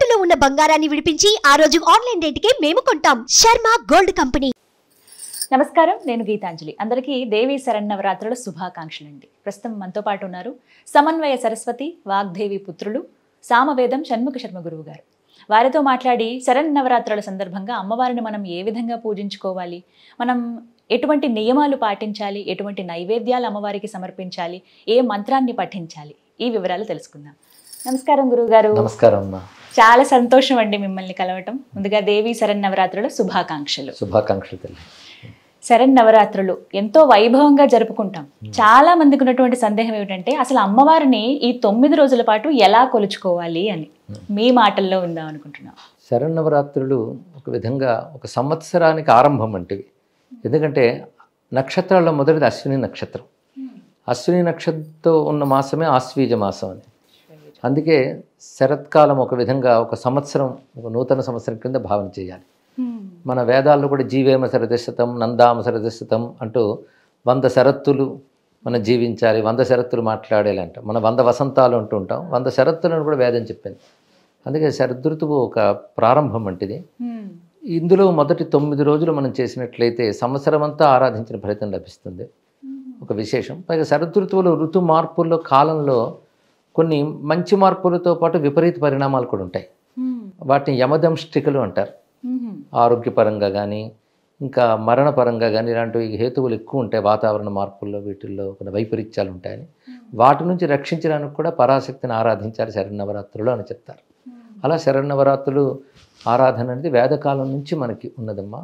తాకట్టులో ఉన్న బంగారాన్ని విడిపించి ఆ రోజు ఆన్లైన్ రేటుకే మేము కొంటాం శర్మ గోల్డ్ కంపెనీ నమస్కారం నేను గీతాంజలి అందరికీ దేవి శరన్నవరాత్రుల శుభాకాంక్షలు అండి ప్రస్తుతం మనతో పాటు ఉన్నారు సమన్వయ సరస్వతి వాగ్దేవి పుత్రులు సామవేదం షణ్ముఖ శర్మ గురువు గారు వారితో మాట్లాడి శరన్నవరాత్రుల సందర్భంగా అమ్మవారిని మనం ఏ విధంగా పూజించుకోవాలి మనం ఎటువంటి నియమాలు పాటించాలి ఎటువంటి నైవేద్యాలు అమ్మవారికి సమర్పించాలి ఏ మంత్రాన్ని పఠించాలి ఈ వివరాలు తెలుసుకుందాం నమస్కారం గురువుగారు నమస్కారం అమ్మా చాలా సంతోషం అండి మిమ్మల్ని కలవటం ముందుగా దేవి శరన్నవరాత్రుల శుభాకాంక్షలు శుభాకాంక్షలు తల్లి శరన్నవరాత్రులు ఎంతో వైభవంగా జరుపుకుంటాం చాలా మందికి ఉన్నటువంటి సందేహం ఏమిటంటే అసలు అమ్మవారిని ఈ తొమ్మిది రోజుల పాటు ఎలా కొలుచుకోవాలి అని మీ మాటల్లో ఉందాం అనుకుంటున్నాం శరన్నవరాత్రులు ఒక విధంగా ఒక సంవత్సరానికి ఆరంభం వంటివి ఎందుకంటే నక్షత్రాల్లో మొదటిది అశ్విని నక్షత్రం అశ్విని నక్షత్రంతో ఉన్న మాసమే ఆశ్వీజ మాసం అని అందుకే శరత్కాలం ఒక విధంగా ఒక సంవత్సరం ఒక నూతన సంవత్సరం కింద భావన చేయాలి మన వేదాల్లో కూడా జీవేమ శరదశతం నందామ శరదశతం అంటూ వంద శరత్తులు మనం జీవించాలి వంద శరత్తులు మాట్లాడేలా అంట మన వంద వసంతాలు అంటూ ఉంటాం వంద శరత్తులను కూడా వేదం చెప్పింది అందుకే శరదృతువు ఒక ప్రారంభం వంటిది ఇందులో మొదటి తొమ్మిది రోజులు మనం చేసినట్లయితే సంవత్సరం అంతా ఆరాధించిన ఫలితం లభిస్తుంది ఒక విశేషం పైగా శరదృతువులో ఋతు మార్పుల్లో కాలంలో కొన్ని మంచి మార్పులతో పాటు విపరీత పరిణామాలు కూడా ఉంటాయి వాటిని యమదంష్టికలు అంటారు ఆరోగ్యపరంగా కానీ ఇంకా మరణపరంగా కానీ ఇలాంటివి హేతువులు ఎక్కువ ఉంటాయి వాతావరణ మార్పుల్లో వీటిల్లో కొన్ని వైపరీత్యాలు ఉంటాయని వాటి నుంచి రక్షించడానికి కూడా పరాశక్తిని ఆరాధించాలి శరణవరాత్రులు అని చెప్తారు అలా శరణవరాత్రులు ఆరాధన అనేది వేదకాలం నుంచి మనకి ఉన్నదమ్మా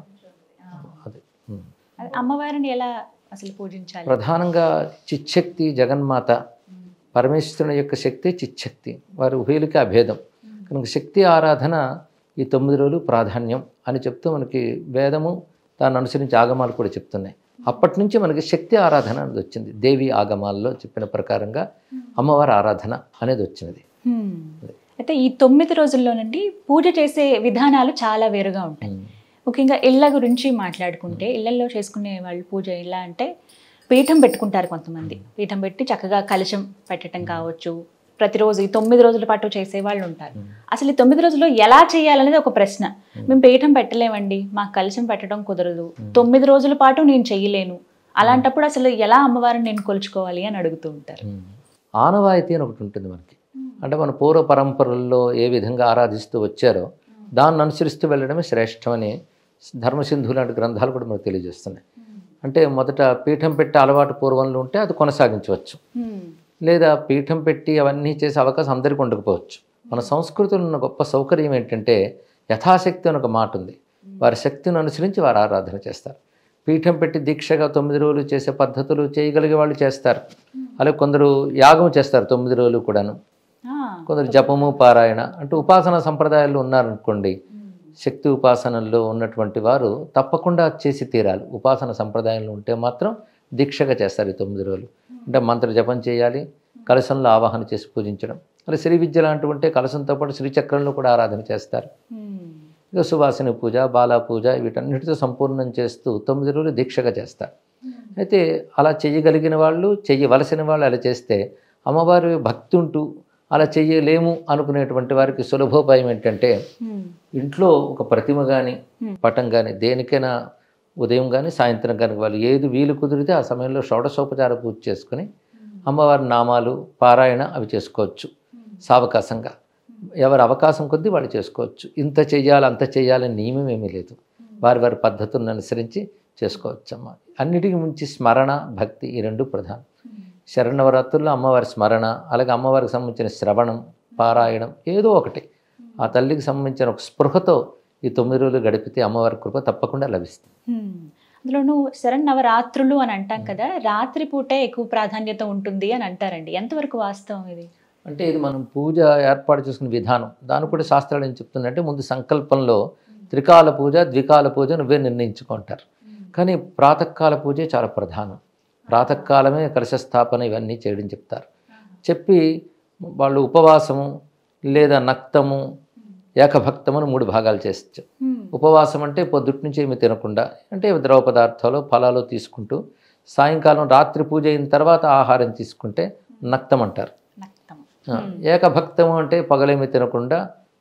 అది ఉం. అది అమ్మవారిని ఎలా అసలు పూజించాలి ప్రధానంగా చిచ్చక్తి జగన్మాత పరమేశ్వరుని యొక్క శక్తి చిచ్చక్తి వారి ఉభయులకి అభేదం కనుక శక్తి ఆరాధన ఈ తొమ్మిది రోజులు ప్రాధాన్యం అని చెప్తూ మనకి వేదము దాన్ని అనుసరించి ఆగమాలు కూడా చెప్తున్నాయి అప్పటి నుంచి మనకి శక్తి ఆరాధన అనేది వచ్చింది దేవి ఆగమాల్లో చెప్పిన ప్రకారంగా అమ్మవారి ఆరాధన అనేది వచ్చినది హ్మ్. అయితే ఈ తొమ్మిది రోజుల్లోనండి పూజ చేసే విధానాలు చాలా వేరుగా ఉంటాయి ముఖ్యంగా ఇళ్ళ గురించి మాట్లాడుకుంటే ఇళ్లలో చేసుకునే వాళ్ళు పూజ ఎలా అంటే పీఠం పెట్టుకుంటారు కొంతమంది పీఠం పెట్టి చక్కగా కలశం పెట్టడం కావచ్చు ప్రతిరోజు ఈ తొమ్మిది రోజుల పాటు చేసే వాళ్ళు ఉంటారు అసలు ఈ తొమ్మిది రోజుల్లో ఎలా చేయాలనేది ఒక ప్రశ్న మేము పీఠం పెట్టలేమండి మాకు కలశం పెట్టడం కుదరదు తొమ్మిది రోజుల పాటు నేను చెయ్యలేను అలాంటప్పుడు అసలు ఎలా అమ్మవారిని నేను కొలుచుకోవాలి అని అడుగుతూ ఉంటారు ఉం. ఆనవాయితీ అని ఒకటి ఉంటుంది మనకి అంటే మన పూర్వ పరంపరల్లో ఏ విధంగా ఆరాధిస్తూ వచ్చారో దాన్ని అనుసరిస్తూ వెళ్ళడమే శ్రేష్టమని ధర్మసింధు లాంటి గ్రంథాలు కూడా మనకు తెలియజేస్తున్నాయి అంటే మొదట పీఠం పెట్టి అలవాటు పూర్వంలో ఉంటే అది కొనసాగించవచ్చు హ్మ్. లేదా పీఠం పెట్టి అవన్నీ చేసే అవకాశం అందరికీ ఉండకపోవచ్చు మన సంస్కృతిలో ఉన్న గొప్ప సౌకర్యం ఏంటంటే యథాశక్తి అని ఒక మాట ఉంది వారి శక్తిని అనుసరించి వారు ఆరాధన చేస్తారు పీఠం పెట్టి దీక్షగా తొమ్మిది రోజులు చేసే పద్ధతులు చేయగలిగే వాళ్ళు చేస్తారు అలాగే కొందరు యాగం చేస్తారు తొమ్మిది రోజులు కూడాను ఆ, కొందరు జపము పారాయణ అంటే ఉపాసన సంప్రదాయాలు ఉన్నారనుకోండి శక్తి ఉపాసనల్లో ఉన్నటువంటి వారు తప్పకుండా చేసి తీరాలి ఉపాసన సంప్రదాయంలో ఉంటే మాత్రం దీక్షగా చేస్తారు ఈ తొమ్మిది రోజులు అంటే మంత్ర జపం చేయాలి కలశంలో ఆవాహన చేసి పూజించడం అలా శ్రీ విద్య లాంటివి ఉంటే కలశంతో పాటు శ్రీచక్రంలో కూడా ఆరాధన చేస్తారు హ్మ్. ఇక సువాసిని పూజ బాలా పూజ వీటన్నిటితో సంపూర్ణం చేస్తూ తొమ్మిది రోజులు దీక్షగా చేస్తారు అయితే అలా చేయగలిగిన వాళ్ళు చెయ్యవలసిన వాళ్ళు అలా చేస్తే అమ్మవారి భక్తి ఉంటూ అలా చెయ్యలేము అనుకునేటువంటి వారికి సులభోపాయం ఏంటంటే హ్మ్. ఇంట్లో ఒక ప్రతిమ కానీ పటం కానీ దేనికైనా ఉదయం కానీ సాయంత్రం కానీ వాళ్ళు ఏది వీలు కుదిరితే ఆ సమయంలో షోడశోపచార పూజ చేసుకుని అమ్మవారి నామాలు పారాయణ అవి చేసుకోవచ్చు సావకాశంగా ఎవరి అవకాశం కొద్దీ వాళ్ళు చేసుకోవచ్చు ఇంత చెయ్యాలి అంత చేయాలని నియమం ఏమీ లేదు వారి వారి పద్ధతులను అనుసరించి చేసుకోవచ్చు అమ్మ అన్నిటికీ మించి స్మరణ భక్తి ఈ రెండు ప్రధానం శరణవరాత్రుల్లో అమ్మవారి స్మరణ అలాగే అమ్మవారికి సంబంధించిన శ్రవణం పారాయణం ఏదో ఒకటి ఆ తల్లికి సంబంధించిన ఒక స్పృహతో ఈ తొమ్మిది రోజులు గడిపితే అమ్మవారి కృప తప్పకుండా లభిస్తుంది హ్మ్. అందులోనూ శరన్నవరాత్రులు అని అంటాం కదా రాత్రి పూటే ఎక్కువ ప్రాధాన్యత ఉంటుంది అని అంటారండి ఎంతవరకు వాస్తవం ఇది అంటే ఇది మనం పూజ ఏర్పాటు చేసుకునే విధానం దాని కూడా శాస్త్రాలు ఏం చెప్తుందంటే ముందు సంకల్పంలో త్రికాల పూజ ద్వికాల పూజ నువ్వే నిర్ణయించుకుంటారు కానీ ప్రాతకాల పూజే చాలా ప్రధానం ప్రాతకాలమే కలశ స్థాపన ఇవన్నీ చేయడం చెప్తారు చెప్పి వాళ్ళు ఉపవాసము లేదా నక్తము ఏకభక్తము అని మూడు భాగాలు చేస్తారు హ్మ్. ఉపవాసం అంటే పొద్దుటి నుంచి ఏమి తినకుండా అంటే ద్రవ పదార్థాలు ఫలాలు తీసుకుంటూ సాయంకాలం రాత్రి పూజ అయిన తర్వాత ఆహారం తీసుకుంటే నక్తం అంటారు నక్తం ఆ, ఏకభక్తము అంటే పగలేమి తినకుండా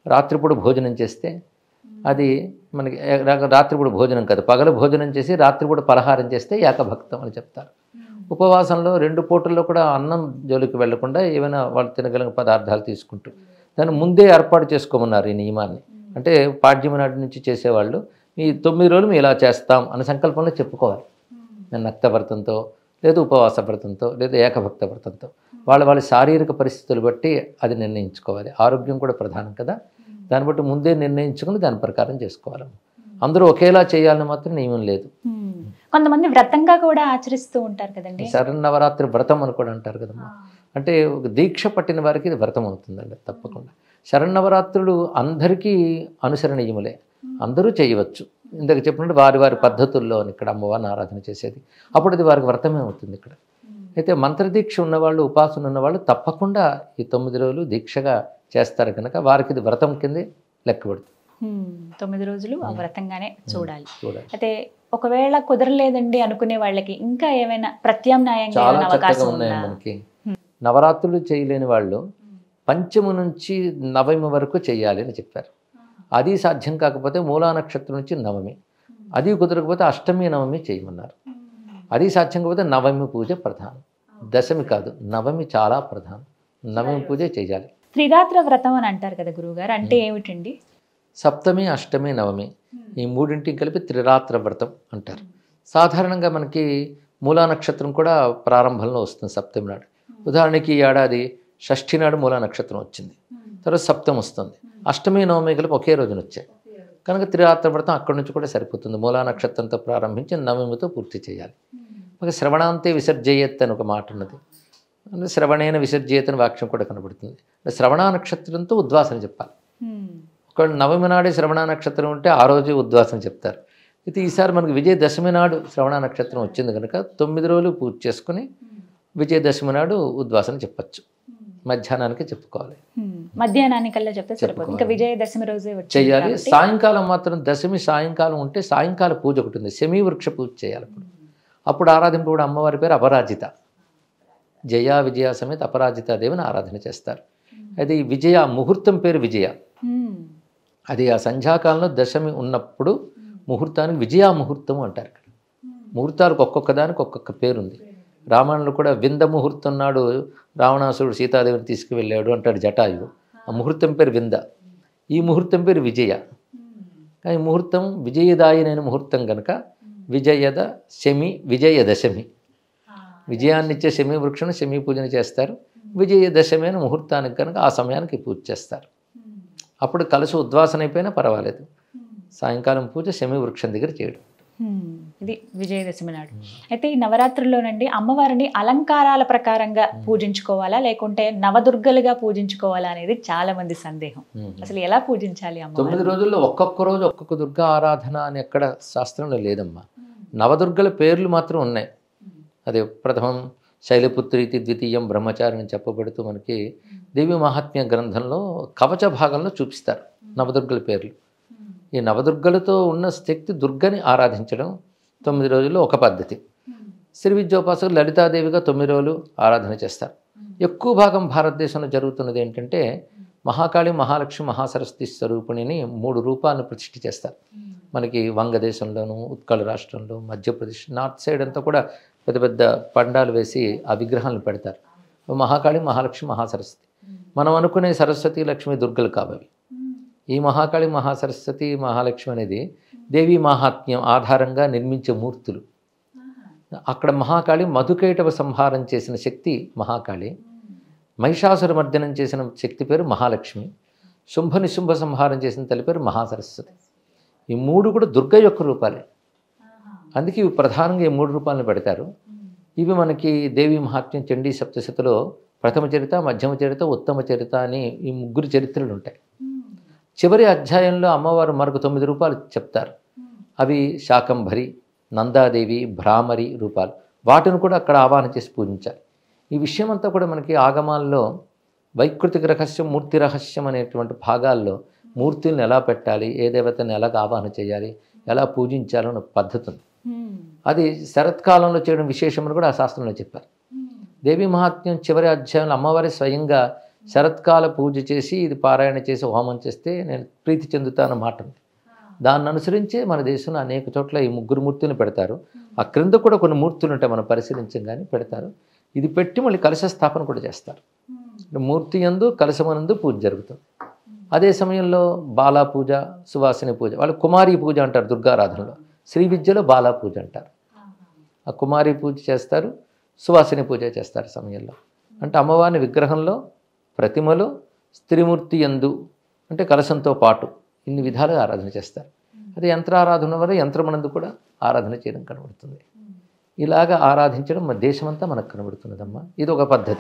రాత్రిపూట భోజనం చేస్తే అది మనకి ఏ- రా- రాత్రిపూట భోజనం కాదు పగలు భోజనం చేసి రాత్రిపూట పలహారం చేస్తే ఏకభక్తం అని చెప్తారు ఉపవాసంలో రెండు పూటల్లో కూడా అన్నం జోలికి వెళ్లకుండా ఏమైనా వాళ్ళు తినగలిగిన పదార్థాలు తీసుకుంటూ దాన్ని ముందే ఏర్పాటు చేసుకోమన్నారు ఈ నియమాన్ని అంటే పాడ్యమి నాటి నుంచి చేసేవాళ్ళు ఈ తొమ్మిది రోజులు మేము ఇలా చేస్తాం అనే సంకల్పంలో చెప్పుకోవాలి నేను నక్త వ్రతంతో లేదా ఉపవాస వ్రతంతో లేదా ఏకభక్త వ్రతంతో వాళ్ళ వాళ్ళ శారీరక పరిస్థితులు బట్టి అది నిర్ణయించుకోవాలి ఆరోగ్యం కూడా ప్రధానం కదా దాన్ని బట్టి ముందే నిర్ణయించుకుని దాని ప్రకారం చేసుకోవాలి అందరూ ఒకేలా చేయాలని మాత్రం నియమం లేదు హ్మ్. కొంతమంది వ్రతంగా కూడా ఆచరిస్తూ ఉంటారు కదండి శరన్నవరాత్రి వ్రతం అని కూడా అంటారు కదమ్మా అంటే ఒక దీక్ష పట్టిన వారికి ఇది వ్రతం అవుతుందండి తప్పకుండా శరన్నవరాత్రులు అందరికీ అనుసరణీయములే అందరూ చేయవచ్చు ఇందాక చెప్పినట్టు వారి వారి పద్ధతుల్లో అని ఇక్కడ అమ్మవారిని ఆరాధన చేసేది అప్పుడు అది వారికి వ్రతమే అవుతుంది ఇక్కడ అయితే మంత్రదీక్ష ఉన్నవాళ్ళు ఉపాసన ఉన్నవాళ్ళు తప్పకుండా ఈ తొమ్మిది రోజులు దీక్షగా చేస్తారు కనుక వారికి ఇది వ్రతం కిందే లెక్కబడుతుంది హ్మ్. తొమ్మిది రోజులు ఆ వ్రతంగానే చూడాలి చూడాలి అయితే ఒకవేళ కుదరలేదండి అనుకునే వాళ్ళకి ఇంకా ఏమైనా ప్రత్యామ్నాయంగా చాలా ఏమైనా చక్కగా అవకాశం ఉన్నాయి ఉందా మనకి నవరాత్రులు చేయలేని వాళ్ళు పంచము నుంచి నవమి వరకు చేయాలి అని చెప్పారు అది సాధ్యం కాకపోతే మూలా నక్షత్రం నుంచి నవమి అది కుదరకపోతే అష్టమి నవమి చేయమన్నారు అది సాధ్యం కాకపోతే నవమి పూజ ప్రధానం దశమి కాదు నవమి చాలా ప్రధానం నవమి పూజ చేయాలి త్రిరాత్ర వ్రతం అని అంటారు కదా గురువుగారు అంటే ఏమిటండి సప్తమి అష్టమి నవమి ఈ మూడింటికి కలిపి త్రిరాత్ర వ్రతం అంటారు సాధారణంగా మనకి మూలా నక్షత్రం కూడా ప్రారంభంలో వస్తుంది సప్తమి నాడు ఉదాహరణకి ఈ ఏడాది షష్ఠి నాడు మూలా నక్షత్రం వచ్చింది తర్వాత సప్తం వస్తుంది అష్టమి నవమి కలిపి ఒకే రోజున వచ్చాయి కనుక త్రిరాత్ర వ్రతం అక్కడి నుంచి కూడా సరిపోతుంది మూలా నక్షత్రంతో ప్రారంభించి నవమితో పూర్తి చేయాలి ఒక శ్రవణాంతే విసర్జయత్ అని ఒక మాట ఉన్నది అంటే శ్రవణేన విసర్జయత్ అని వాక్యం కూడా కనబడుతుంది అంటే శ్రవణ నక్షత్రంతో ఉద్వాసన చెప్పాలి హ్మ్. ఒకవేళ నవమి నాడే శ్రవణ నక్షత్రం ఉంటే ఆ రోజు ఉద్వాసం చెప్తారు అయితే ఈసారి మనకి విజయదశమి నాడు శ్రవణ నక్షత్రం వచ్చింది కనుక తొమ్మిది రోజులు పూజ చేసుకుని విజయదశమి నాడు ఉద్వాసన చెప్పచ్చు మధ్యాహ్నానికి చెప్పుకోవాలి హ్మ్. మధ్యాహ్నానికల్లా చెప్తే సరిపోతుంది ఇంకా విజయదశమి రోజే వచ్చింది చేయాలి కాబట్టి సాయంకాలం మాత్రం దశమి సాయంకాలం ఉంటే సాయంకాల పూజ ఒకటి ఉంది శమీ వృక్ష పూజ చేయాలి అప్పుడు అప్పుడు ఆరాధింపబడే అమ్మవారి పేరు అపరాజిత జయ విజయ సమేత అపరాజిత దేవిని ఆరాధన చేస్తారు అయితే ఈ విజయ ముహూర్తం పేరు విజయ హ్మ్. అది ఆ సంధ్యాకాలంలో దశమి ఉన్నప్పుడు ముహూర్తానికి విజయా ముహూర్తం అంటారు ఇక్కడ ముహూర్తాలకు ఒక్కొక్క దానికి ఒక్కొక్క పేరు ఉంది రామాయణంలో కూడా వింద ముహూర్తం నాడు రావణాసురుడు సీతాదేవిని తీసుకువెళ్ళాడు అంటాడు జటాయువు ఆ ముహూర్తం పేరు వింద ఈ ముహూర్తం పేరు విజయ కానీ ముహూర్తం విజయదాయినైన ముహూర్తం కనుక విజయద శమి విజయదశమి విజయాన్నిచ్చే శమి వృక్షను శమి పూజన చేస్తారు విజయదశమి అయిన ముహూర్తానికి కనుక ఆ సమయానికి పూజ చేస్తారు అప్పుడు కలుసు ఉద్వాసన అయిపోయినా పర్వాలేదు సాయంకాలం పూజ శమి వృక్షం దగ్గర చేయడం హ్మ్. ఇది విజయదశమి నాడు అయితే ఈ నవరాత్రుల్లోనండి అమ్మవారిని అలంకారాల ప్రకారంగా పూజించుకోవాలా లేకుంటే నవదుర్గలుగా పూజించుకోవాలా అనేది చాలా మంది సందేహం అసలు ఎలా పూజించాలి అమ్మవారిని తొమ్మిది రోజుల్లో ఒక్కొక్క రోజు ఒక్కొక్క దుర్గా ఆరాధన అని ఎక్కడ శాస్త్రంలో లేదమ్మా నవదుర్గల పేర్లు మాత్రం ఉన్నాయి అదే ప్రథమం శైలపుత్రి ఇది ద్వితీయం బ్రహ్మచారి అని చెప్పబడుతూ మనకి దేవి మహాత్మ్య గ్రంథంలో కవచ భాగంలో చూపిస్తారు నవదుర్గల పేర్లు ఈ నవదుర్గలతో ఉన్న శక్తి దుర్గని ఆరాధించడం తొమ్మిది రోజుల్లో ఒక పద్ధతి శ్రీ విద్యోపాసకులు లలితాదేవిగా తొమ్మిది రోజులు ఆరాధన చేస్తారు ఎక్కువ భాగం భారతదేశంలో జరుగుతున్నది ఏంటంటే మహాకాళి మహాలక్ష్మి మహాసరస్వతి స్వరూపిణిని మూడు రూపాలను ప్రతిష్ఠ చేస్తారు మనకి వంగదేశంలోను ఉత్కళ రాష్ట్రంలో మధ్యప్రదేశ్ నార్త్ సైడ్ అంతా కూడా పెద్ద పెద్ద పండాలు వేసి ఆ విగ్రహాలను పెడతారు మహాకాళి మహాలక్ష్మి మహాసరస్వతి మనం అనుకునే సరస్వతి లక్ష్మి దుర్గలు కావవి ఈ మహాకాళి మహాసరస్వతి మహాలక్ష్మి అనేది దేవి మహాత్మ్యం ఆధారంగా నిర్మించే మూర్తులు అక్కడ మహాకాళి మధుకైటవ సంహారం చేసిన శక్తి మహాకాళి మహిషాసుర మర్దనం చేసిన శక్తి పేరు మహాలక్ష్మి శుంభ నిశుంభ సంహారం చేసిన తల్లి పేరు మహాసరస్వతి ఈ మూడు కూడా దుర్గ యొక్క రూపాలే అందుకే ఇవి ప్రధానంగా ఈ మూడు రూపాలను పెడతారు ఇవి మనకి దేవి మహాత్మ్యం చండీ సప్తశతిలో ప్రథమ చరిత మధ్యమ చరిత ఉత్తమ చరిత అని ఈ ముగ్గురు చరిత్రలు ఉంటాయి చివరి అధ్యాయంలో అమ్మవారు మరొక తొమ్మిది రూపాలు చెప్తారు అవి శాకంభరి నందాదేవి భ్రామరి రూపాలు వాటిని కూడా అక్కడ ఆవాహన చేసి పూజించాలి ఈ విషయం అంతా కూడా మనకి ఆగమాల్లో వైకృతిక రహస్యం మూర్తి రహస్యం అనేటువంటి భాగాల్లో మూర్తుల్ని ఎలా పెట్టాలి ఏ దేవతని ఎలా ఆవాహన చేయాలి ఎలా పూజించాలో అనే పద్ధతి ఉంది హ్మ్. అది శరత్కాలంలో చేయడం విశేషమని కూడా ఆ శాస్త్రంలో చెప్పారు దేవి మహాత్మ్యం చివరి అధ్యాయంలో అమ్మవారి స్వయంగా శరత్కాల పూజ చేసి ఇది పారాయణ చేసి హోమం చేస్తే నేను ప్రీతి చెందుతాను మాట ఉంది దాన్ని అనుసరించే మన దేశంలో అనేక చోట్ల ఈ ముగ్గురు మూర్తులను పెడతారు ఆ క్రింద కూడా కొన్ని మూర్తులు ఉంటాయి మనం పరిశీలించం కానీ పెడతారు ఇది పెట్టి మళ్ళీ కలశ స్థాపన కూడా చేస్తారు మూర్తి యందు కలశమనందు పూజ జరుగుతుంది అదే సమయంలో బాలా పూజ సువాసిని పూజ వాళ్ళు కుమారి పూజ అంటారు దుర్గారాధనలో శ్రీ విద్యలో బాలా పూజ అంటారు ఆ కుమారి పూజ చేస్తారు సువాసిని పూజ చేస్తారు సమయంలో అంటే అమ్మవారిని విగ్రహంలో ప్రతిమలో స్త్రీమూర్తి యందు అంటే కలశంతో పాటు ఇన్ని విధాలుగా ఆరాధన చేస్తారు అదే యంత్రారాధన వల్ల యంత్రమనందు కూడా ఆరాధన చేయడం కనబడుతుంది ఇలాగ ఆరాధించడం మన దేశమంతా మనకు కనబడుతున్నదమ్మా ఇది ఒక పద్ధతి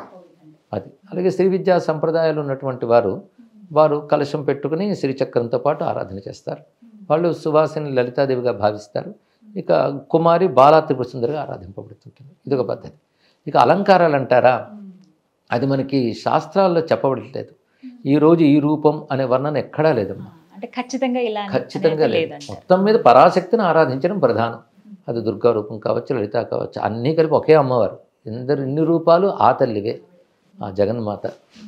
అది అలాగే శ్రీ విద్యా సంప్రదాయాలు ఉన్నటువంటి వారు వారు కలశం పెట్టుకుని శ్రీచక్రంతో పాటు ఆరాధన చేస్తారు వాళ్ళు సువాసిని లలితాదేవిగా భావిస్తారు ఇక కుమారి బాలా త్రిపుర సుందరిగా ఆరాధింపబడుతుంటుంది ఇది ఒక పద్ధతి ఇక అలంకారాలు అంటారా అది మనకి శాస్త్రాల్లో చెప్పబడట్లేదు ఈ రోజు ఈ రూపం అనే వర్ణన ఎక్కడా లేదమ్మా అంటే ఖచ్చితంగా ఇలా అని- ఖచ్చితంగా అనేది లేదు లేదంటారు మొత్తం మీద పరాశక్తిని ఆరాధించడం ప్రధానం అది దుర్గా రూపం కావచ్చు లలిత కావచ్చు అన్నీ కలిపి ఒకే అమ్మవారు ఎందరు ఇన్ని రూపాలు ఆ తల్లివే ఆ జగన్మాత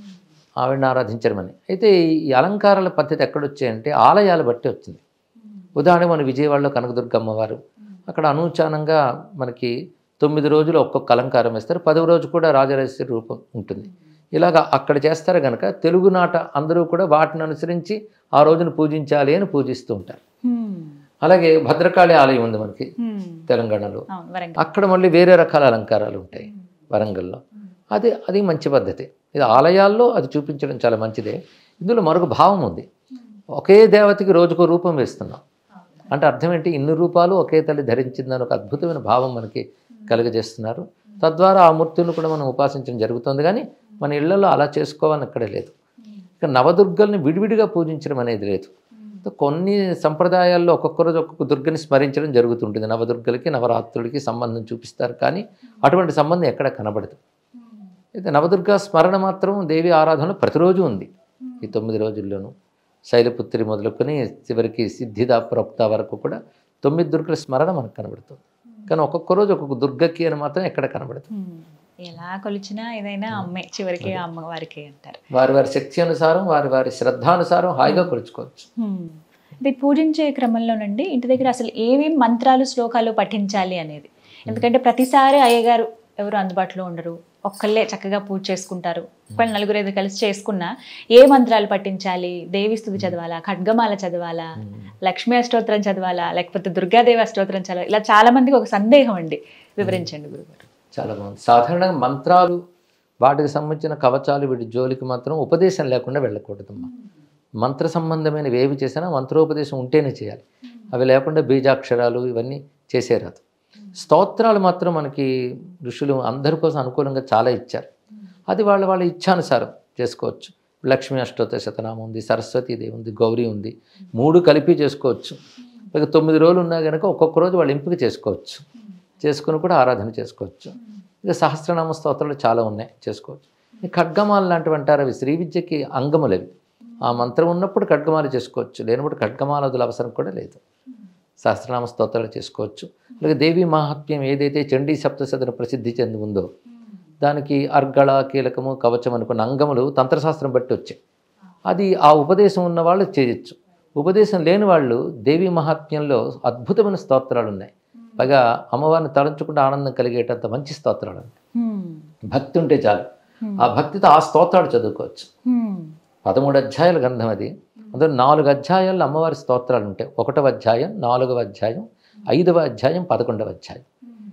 ఆవిడని ఆరాధించడమని అయితే ఈ అలంకారాల పద్ధతి ఎక్కడొచ్చాయంటే ఆలయాలు బట్టి వచ్చింది ఉదాహరణ మన విజయవాడలో కనకదుర్గ అమ్మవారు అక్కడ అనూచానంగా మనకి తొమ్మిది రోజులు ఒక్కొక్క అలంకారం వేస్తారు పదవ రోజు కూడా రాజరాజేశ్వరి రూపం ఉంటుంది ఇలాగ అక్కడ చేస్తారు కనుక తెలుగునాట అందరూ కూడా వాటిని అనుసరించి ఆ రోజున పూజించాలి అని పూజిస్తూ ఉంటారు హ్మ్. అలాగే భద్రకాళి ఆలయం ఉంది మనకి హ్మ్. తెలంగాణలో అవును వరంగల్ అక్కడ మళ్ళీ వేరే రకాల అలంకారాలు ఉంటాయి వరంగల్లో అది అది మంచి పద్ధతి ఇది ఆలయాల్లో అది చూపించడం చాలా మంచిదే ఇందులో మరొక భావం ఉంది ఒకే దేవతకి రోజుకో రూపం వేస్తున్నాం అంటే అర్థం ఏంటి ఇన్ని రూపాలు ఒకే తల్లి ధరించిందని ఒక అద్భుతమైన భావం మనకి కలుగజేస్తున్నారు తద్వారా ఆ మూర్తులను కూడా మనం ఉపాసించడం జరుగుతుంది కానీ మన ఇళ్లలో అలా చేసుకోవాలని అక్కడ లేదు ఇక నవదుర్గల్ని విడివిడిగా పూజించడం అనేది లేదు కొన్ని సంప్రదాయాల్లో ఒక్కొక్క రోజు ఒక్కొక్క దుర్గని స్మరించడం జరుగుతుంటుంది నవదుర్గలకి నవరాత్రులకి సంబంధం చూపిస్తారు కానీ అటువంటి సంబంధం ఎక్కడ కనబడదు అయితే నవదుర్గా స్మరణ మాత్రం దేవి ఆరాధన ప్రతిరోజు ఉంది ఈ తొమ్మిది రోజుల్లోనూ శైలపుత్రి మొదలుకొని చివరికి సిద్ధిదా ప్రోక్త వరకు కూడా తొమ్మిది దుర్గల స్మరణ మనకు కనబడుతుంది కానీ ఒక్కొక్క రోజు ఒక్కొక్క దుర్గకి అని మాత్రం ఎక్కడ కనబడుతుంది హ్మ్. ఎలా కొలిచినా ఏదైనా అమ్మే చివరికి అమ్మవారికి అంటారు వారి వారి శక్తి అనుసారం వారి వారి శ్రద్ధానుసారం హాయిగా కొలుచుకోవచ్చు హ్మ్. ఇది పూజించే క్రమంలోనండి ఇంటి దగ్గర అసలు ఏమేం మంత్రాలు శ్లోకాలు పఠించాలి అనేది ఎందుకంటే ప్రతిసారి అయ్యగారు ఎవరు అందుబాటులో ఉండరు ఒక్కళ్ళే చక్కగా పూజ చేసుకుంటారు ఒకళ్ళు నలుగురు ఐదు కలిసి చేసుకున్నా ఏ మంత్రాలు పఠించాలి దేవి స్థుతి చదవాలా ఖడ్గమాల చదవాలా లక్ష్మీ అష్టోత్తరం చదవాలా లేకపోతే దుర్గాదేవి అష్టోత్తరం చదవాలి ఇలా చాలా మందికి ఒక సందేహం అండి వివరించండి గురుగారు చాలా బాగుంది సాధారణంగా మంత్రాలు వాటికి సంబంధించిన కవచాలు వీటి జోలికి మాత్రం ఉపదేశం లేకుండా వెళ్ళకూడదమ్మా మంత్ర సంబంధమైనవి ఏవి చేసినా మంత్రోపదేశం ఉంటేనే చేయాలి అవి లేకుండా బీజాక్షరాలు ఇవన్నీ చేసేరాదు స్తోత్రాలు మాత్రం మనకి ఋషులు అందరి కోసం అనుకూలంగా చాలా ఇచ్చారు అది వాళ్ళ వాళ్ళ ఇచ్ఛానుసారం చేసుకోవచ్చు లక్ష్మీ అష్టోత్తర శతనామం ఉంది సరస్వతి దేవి ఉంది గౌరీ ఉంది మూడు కలిపి చేసుకోవచ్చు ఇక తొమ్మిది రోజులు ఉన్నా కనుక ఒక్కొక్క రోజు వాళ్ళు ఎంపిక చేసుకోవచ్చు చేసుకుని కూడా ఆరాధన చేసుకోవచ్చు ఇక సహస్రనామ స్తోత్రాలు చాలా ఉన్నాయి చేసుకోవచ్చు ఈ ఖడ్గమాలు లాంటివి అంటారు అవి శ్రీ విద్యకి అంగములు అవి ఆ మంత్రం ఉన్నప్పుడు ఖడ్గమాలు చేసుకోవచ్చు లేనప్పుడు ఖడ్గమాలదుల అవసరం కూడా లేదు సహస్రనామ స్తోత్రాలు చేసుకోవచ్చు అలాగే దేవి మహాత్మ్యం ఏదైతే చండీ సప్తశతన ప్రసిద్ధి చెంది ఉందో దానికి అర్గళ కీలకము కవచం అనుకున్న అంగములు తంత్రశాస్త్రం బట్టి వచ్చాయి అది ఆ ఉపదేశం ఉన్న వాళ్ళు చేయొచ్చు ఉపదేశం లేని వాళ్ళు దేవి మహాత్మ్యంలో అద్భుతమైన స్తోత్రాలు ఉన్నాయి పైగా అమ్మవారిని తలంచుకుంటే ఆనందం కలిగేటంత మంచి స్తోత్రాలు ఉన్నాయి హ్మ్. భక్తి ఉంటే చాలు ఆ భక్తితో ఆ స్తోత్రాలు చదువుకోవచ్చు హ్మ్. పదమూడు అధ్యాయాల గ్రంథం అది అందులో నాలుగు అధ్యాయాల్లో అమ్మవారి స్తోత్రాలు ఉంటాయి ఒకటవ అధ్యాయం నాలుగవ అధ్యాయం ఐదవ అధ్యాయం పదకొండవ అధ్యాయం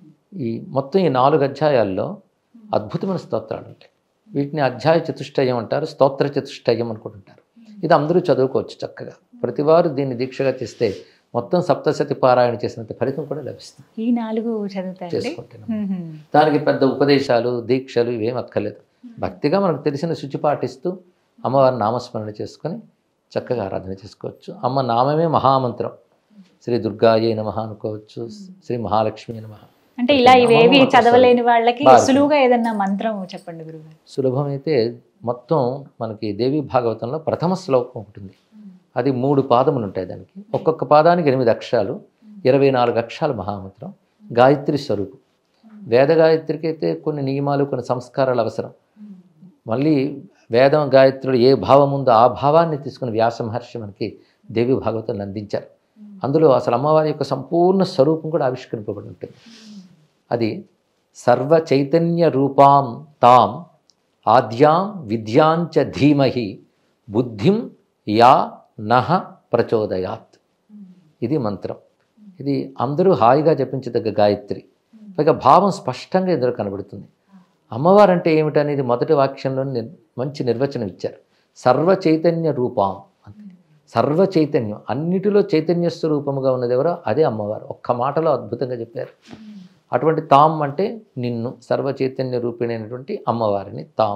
ఈ మొత్తం ఈ నాలుగు అధ్యాయాల్లో అద్భుతమైన స్తోత్రాలు ఉంటాయి వీటిని అధ్యాయ చతుష్టయం అంటారు స్తోత్ర చతుష్టయం అనుకుంటుంటారు ఇది అందరూ చదువుకోవచ్చు చక్కగా ప్రతివారు దీన్ని దీక్షగా చేస్తే మొత్తం సప్తశతి పారాయణ చేసినంత ఫలితం కూడా లభిస్తుంది ఈ నాలుగు చదువుతాయండి చేసుకుంటున్నాం హ్మ్. హ్మ్. దానికి పెద్ద ఉపదేశాలు దీక్షలు ఇవేం అక్కర్లేదు భక్తిగా మనకు తెలిసిన శుచి పాటిస్తూ అమ్మవారి నామస్మరణ చేసుకొని చక్కగా ఆరాధన చేసుకోవచ్చు అమ్మ నామమే మహామంత్రం శ్రీ దుర్గాయే నమ అనుకోవచ్చు శ్రీ మహాలక్ష్మి నమ అంటే ఇలా ఇవేవి నామం చదవలేని వాళ్ళకి బాగా. సులువుగా ఏదన్నా మంత్రం చెప్పండి గురుగారు సులభమైతే మొత్తం మనకి దేవి భాగవతంలో ప్రథమ శ్లోకం ఉంటుంది అది మూడు పాదములు ఉంటాయి దానికి ఒక్కొక్క పాదానికి ఎనిమిది అక్షరాలు ఇరవై నాలుగు అక్షరాలు మహామంత్రం గాయత్రి స్వరూపం వేద గాయత్రికి అయితే కొన్ని నియమాలు కొన్ని సంస్కారాలు అవసరం మళ్ళీ వేదం గాయత్రులు ఏ భావం ఉందో ఆ భావాన్ని తీసుకుని వ్యాస మహర్షి మనకి దేవి భాగవతాన్ని అందించారు అందులో అసలు అమ్మవారి యొక్క సంపూర్ణ స్వరూపం కూడా ఆవిష్కరింపబడి ఉంటుంది అది సర్వ చైతన్య రూపాం తాం ఆద్యాం విద్యాంచ ధీమహి బుద్ధిం యా నహ ప్రచోదయాత్ ఇది మంత్రం ఇది అందరూ హాయిగా జపించదగ్గ గాయత్రి పైగా భావం స్పష్టంగా ఎదురు కనబడుతుంది అమ్మవారు అంటే ఏమిటనేది మొదటి వాక్యంలో నిర్- మంచి నిర్వచనం ఇచ్చారు సర్వ చైతన్య రూపం అంతే సర్వ చైతన్యం అన్నిటిలో చైతన్య స్వరూపముగా ఉన్నది ఎవరో అదే అమ్మవారు ఒక్క మాటలో అద్భుతంగా చెప్పారు అటువంటి తాం అంటే నిన్ను సర్వ చైతన్య రూపిణైనటువంటి అమ్మవారిని తాం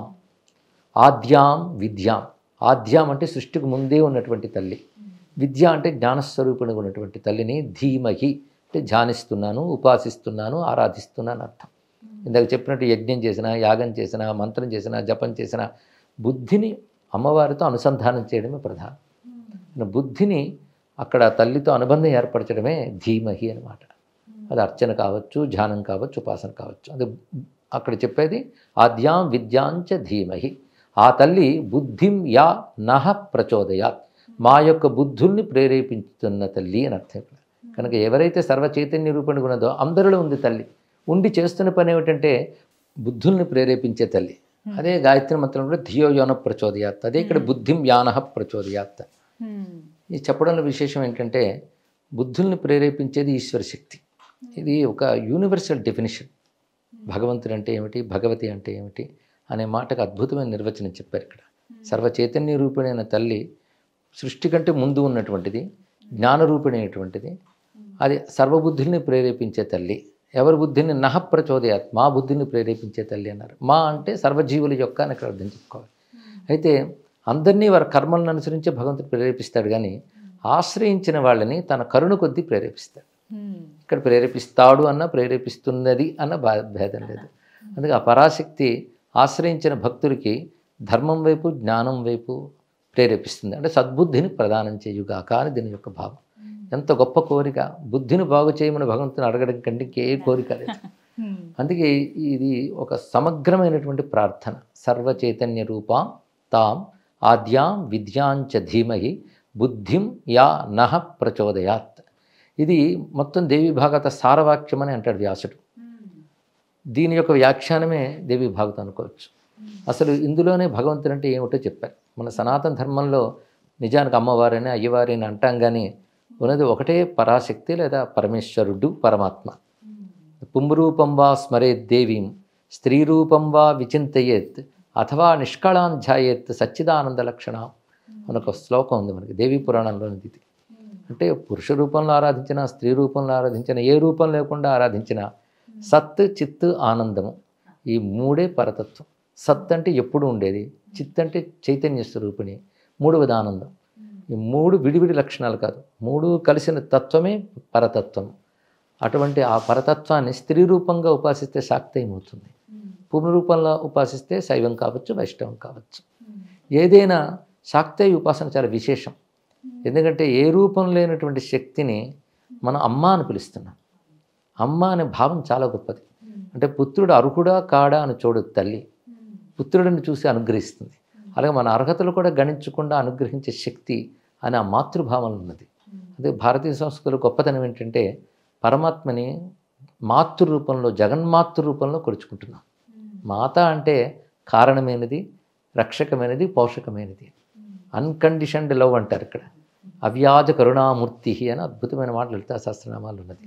ఆద్యాం విద్యాం ఆద్యాం అంటే సృష్టికి ముందే ఉన్నటువంటి తల్లి విద్య అంటే జ్ఞానస్వరూపిణిగా ఉన్నటువంటి తల్లిని ధీమహి అంటే ధ్యానిస్తున్నాను ఉపాసిస్తున్నాను ఆరాధిస్తున్నాను అర్థం ఇందాక చెప్పినట్టు యజ్ఞం చేసిన యాగం చేసిన మంత్రం చేసిన జపం చేసిన బుద్ధిని అమ్మవారితో అనుసంధానం చేయడమే ప్రధానం మన బుద్ధిని అక్కడ తల్లితో అనుబంధం ఏర్పరచడమే ధీమహి అన్నమాట అది అర్చన కావచ్చు ధ్యానం కావచ్చు ఉపాసన కావచ్చు అది అక్కడ చెప్పేది ఆద్యాం విద్యాంచ ధీమహి ఆ తల్లి బుద్ధిం యా నహ ప్రచోదయాత్ మా యొక్క బుద్ధుల్ని ప్రేరేపించుతున్న తల్లి అని అర్థం ఇక్కడ కనుక ఎవరైతే సర్వ చైతన్య రూపంగా ఉన్నదో అందరిలో ఉంది తల్లి ఉండి చేస్తున్న పని ఏమిటంటే బుద్ధుల్ని ప్రేరేపించే తల్లి అదే గాయత్రి మంత్రంలో ధియో యోన ప్రచోదయాత్ అదే ఇక్కడ బుద్ధిం యానహ ప్రచోదయాత్ హ్మ్. ఈ చెప్పడంలో విశేషం ఏంటంటే బుద్ధుల్ని ప్రేరేపించేది ఈశ్వర శక్తి ఇది ఒక యూనివర్సల్ డెఫినిషన్ భగవంతుడు అంటే ఏమిటి భగవతి అంటే ఏమిటి అనే మాటకు అద్భుతమైన నిర్వచనం చెప్పారు ఇక్కడ సర్వ చైతన్య రూపిణైన తల్లి సృష్టి కంటే ముందు ఉన్నటువంటిది జ్ఞానరూపిణైనటువంటిది అది సర్వబుద్ధుల్ని ప్రేరేపించే తల్లి ఎవరి బుద్ధిని నహ ప్రచోదయాత్ మా బుద్ధిని ప్రేరేపించే తల్లి అన్నారు మా అంటే సర్వజీవుల యొక్క అని ఇక్కడ అర్థం చెప్పుకోవాలి అయితే అందరినీ వారి కర్మలను అనుసరించి భగవంతుడు ప్రేరేపిస్తాడు కానీ ఆశ్రయించిన వాళ్ళని తన కరుణ కొద్దీ ప్రేరేపిస్తాడు హ్మ్. ఇక్కడ ప్రేరేపిస్తాడు అన్న ప్రేరేపిస్తున్నది అన్న బా భేదం లేదు అందుకే ఆ పరాశక్తి ఆశ్రయించిన భక్తుడికి ధర్మం వైపు జ్ఞానం వైపు ప్రేరేపిస్తుంది అంటే సద్బుద్ధిని ప్రదానం చేయుగాక అని దీని యొక్క భావం ఎంత గొప్ప కోరిక బుద్ధిని బాగు చేయమని భగవంతుని అడగడం కంటే ఇంకే కోరిక లేదు హ్మ్. అందుకే ఇది ఒక సమగ్రమైనటువంటి ప్రార్థన సర్వ చైతన్య రూపాం తాం ఆద్యాం విద్యాంచ ధీమహి బుద్ధిం యా నహ ప్రచోదయాత్ ఇది మొత్తం దేవి భాగవత సారవాక్యం అని అంటాడు వ్యాసుడు దీని యొక్క వ్యాఖ్యానమే దేవి భాగవతం అనుకోవచ్చు అసలు ఇందులోనే భగవంతుడు అంటే ఏమిటో చెప్పారు మన సనాతన ధర్మంలో నిజానికి అమ్మవారని అయ్యవారిని అంటాం కానీ ఉన్నది ఒకటే పరాశక్తి లేదా పరమేశ్వరుడు పరమాత్మ పుంరూపం వా స్మరేత్ దేవీం స్త్రీరూపం వా విచింతయేత్ అథవా నిష్కళాన్ ధ్యాయేత్ సచ్చిదానంద లక్షణ మనకు ఒక శ్లోకం ఉంది మనకి దేవీ పురాణంలోని ఇది అంటే పురుష రూపంలో ఆరాధించిన స్త్రీ రూపంలో ఆరాధించిన ఏ రూపం లేకుండా ఆరాధించిన సత్ చిత్ ఆనందము ఈ మూడే పరతత్వం సత్ అంటే ఎప్పుడు ఉండేది చిత్ అంటే చైతన్య స్వరూపిణి మూడవది ఆనందం ఈ మూడు విడివిడి లక్షణాలు కాదు మూడు కలిసిన తత్వమే పరతత్వం అటువంటి ఆ పరతత్వాన్ని స్త్రీ రూపంగా ఉపాసిస్తే శాక్తయం అవుతుంది పురుష రూపంలో ఉపాసిస్తే శైవం కావచ్చు వైష్ణవం కావచ్చు ఏదైనా శాక్తేయ ఉపాసన చాలా విశేషం ఎందుకంటే ఏ రూపం లేనటువంటి శక్తిని మనం అమ్మ అని పిలుస్తున్నాం అమ్మ అనే భావం చాలా గొప్పది అంటే పుత్రుడు అర్హుడా కాడా అని చూడదు తల్లి పుత్రుడిని చూసి అనుగ్రహిస్తుంది అలాగే మన అర్హతలు కూడా గణించకుండా అనుగ్రహించే శక్తి అనే ఆ మాతృభావం ఉన్నది అదే భారతీయ సంస్కృతిలో గొప్పతనం ఏంటంటే పరమాత్మని మాతృ రూపంలో జగన్మాతృ రూపంలో కొలుచుకుంటున్నాం మాత అంటే కారణమైనది రక్షకమైనది పోషకమైనది అన్కండిషన్డ్ లవ్ అంటారు ఇక్కడ అవ్యాజ కరుణామూర్తి అని అద్భుతమైన మాట లలితా సహస్రనామాలు ఉన్నది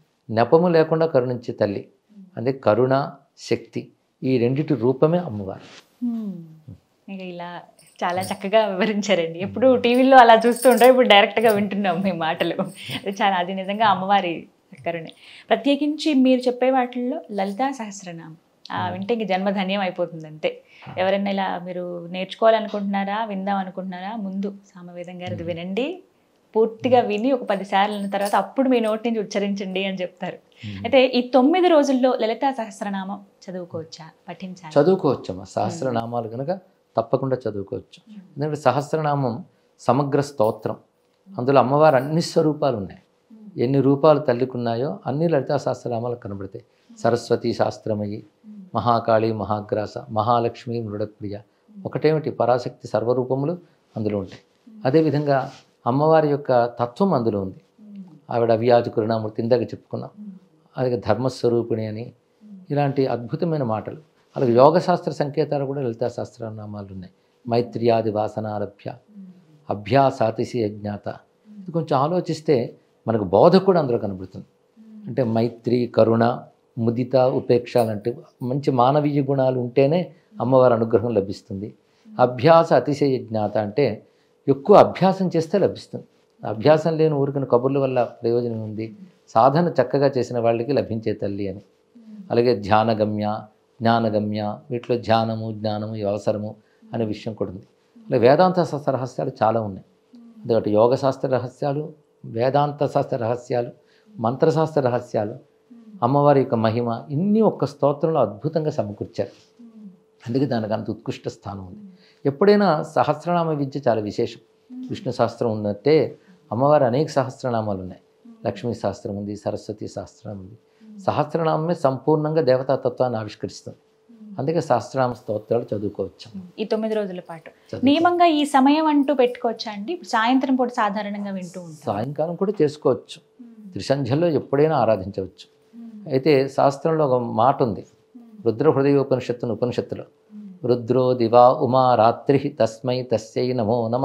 నెపము లేకుండా కరుణించే తల్లి అదే కరుణ శక్తి ఈ రెండిటి రూపమే అమ్మవారు హ్మ్. ఇక ఇలా చాలా చక్కగా వివరించారండి ఎప్పుడు టీవీలో అలా చూస్తూ ఉంటాం ఇప్పుడు డైరెక్ట్గా వింటున్నాం మీ మాటలు అది చాలా అది నిజంగా అమ్మవారి కరుణే ప్రత్యేకించి మీరు చెప్పే వాటిల్లో లలితా సహస్రనామం ఆ వింటే ఇంక జన్మధన్యం అయిపోతుంది అంతే ఎవరైనా ఇలా మీరు నేర్చుకోవాలనుకుంటున్నారా విందాం అనుకుంటున్నారా ముందు సామవేదం గారిది వినండి పూర్తిగా విని ఒక పది సార్లు అన్న తర్వాత అప్పుడు మీ నోటి నుంచి ఉచ్చరించండి అని చెప్తారు అయితే ఈ తొమ్మిది రోజుల్లో లలితా సహస్రనామం చదువుకోవచ్చా పఠించాలి చదువుకోవచ్చమ్మా సహస్రనామాలు కనుక తప్పకుండా చదువుకోవచ్చు ఎందుకంటే సహస్రనామం సమగ్ర స్తోత్రం అందులో అమ్మవారు అన్ని స్వరూపాలు ఉన్నాయి ఎన్ని రూపాలు తల్లికున్నాయో అన్ని లలితా సహస్రనామాలు కనబడతాయి సరస్వతి శాస్త్రమయి మహాకాళి మహాగ్రాస మహాలక్ష్మి మృడప్రియ ఒకటేమిటి పరాశక్తి సర్వరూపములు అందులో ఉంటాయి అదేవిధంగా అమ్మవారి యొక్క తత్వం అందులో ఉంది ఆవిడ అవ్యాజు కరుణామూర్తి ఇందాక చెప్పుకున్నాం అలాగే ధర్మస్వరూపిణి అని ఇలాంటి అద్భుతమైన మాటలు అలాగే యోగశాస్త్ర సంకేతాలు కూడా లలితా సహస్రనామాలు ఉన్నాయి మైత్ర్యాది వాసనారభ్య అభ్యాసాతిశి అజ్ఞాత ఇది కొంచెం ఆలోచిస్తే మనకు బోధ కూడా అందులో కనబడుతుంది అంటే మైత్రి కరుణ ముదిత ఉపేక్ష లాంటి మంచి మానవీయ గుణాలు ఉంటేనే అమ్మవారి అనుగ్రహం లభిస్తుంది అభ్యాస అతిశయ జ్ఞాత అంటే ఎక్కువ అభ్యాసం చేస్తే లభిస్తుంది అభ్యాసం లేని ఊరికిన కబుర్ల వల్ల ప్రయోజనం ఉంది సాధన చక్కగా చేసిన వాళ్ళకి లభించే తల్లి అని అలాగే ధ్యానగమ్య జ్ఞానగమ్య వీటిలో ధ్యానము జ్ఞానము ఇవి అవసరము అనే విషయం కూడా ఉంది అలాగే వేదాంత శాస్త్ర రహస్యాలు చాలా ఉన్నాయి అదొకటి యోగ శాస్త్ర రహస్యాలు వేదాంత శాస్త్ర రహస్యాలు మంత్రశాస్త్ర రహస్యాలు అమ్మవారి యొక్క మహిమ ఇన్ని ఒక్క స్తోత్రంలో అద్భుతంగా సమకూర్చారు అందుకే దానికి అంత ఉత్కృష్ట స్థానం ఉంది ఎప్పుడైనా సహస్రనామ విద్య చాలా విశేషం విష్ణు సహస్రం ఉన్నట్టే అమ్మవారి అనేక సహస్రనామాలు ఉన్నాయి లక్ష్మీ సహస్రం ఉంది సరస్వతి సహస్రం ఉంది సహస్రనామమే సంపూర్ణంగా దేవతాతత్వాన్ని ఆవిష్కరిస్తుంది అందుకే సహస్రనామ స్తోత్రాలు చదువుకోవచ్చు ఈ తొమ్మిది రోజుల పాటు చదువు. నియమంగా ఈ సమయం అంటూ పెట్టుకోవచ్చా అండి ఇప్పుడు సాయంత్రం పూట సాధారణంగా వింటూ ఉంటాం సాయంకాలం కూడా చేసుకోవచ్చు త్రిసంధ్యల్లో ఎప్పుడైనా ఆరాధించవచ్చు అయితే శాస్త్రంలో ఒక మాట ఉంది రుద్ర హృదయోపనిషత్తును ఉపనిషత్తులో రుద్రో దివా ఉమా రాత్రి తస్మై తస్యై నమో నమ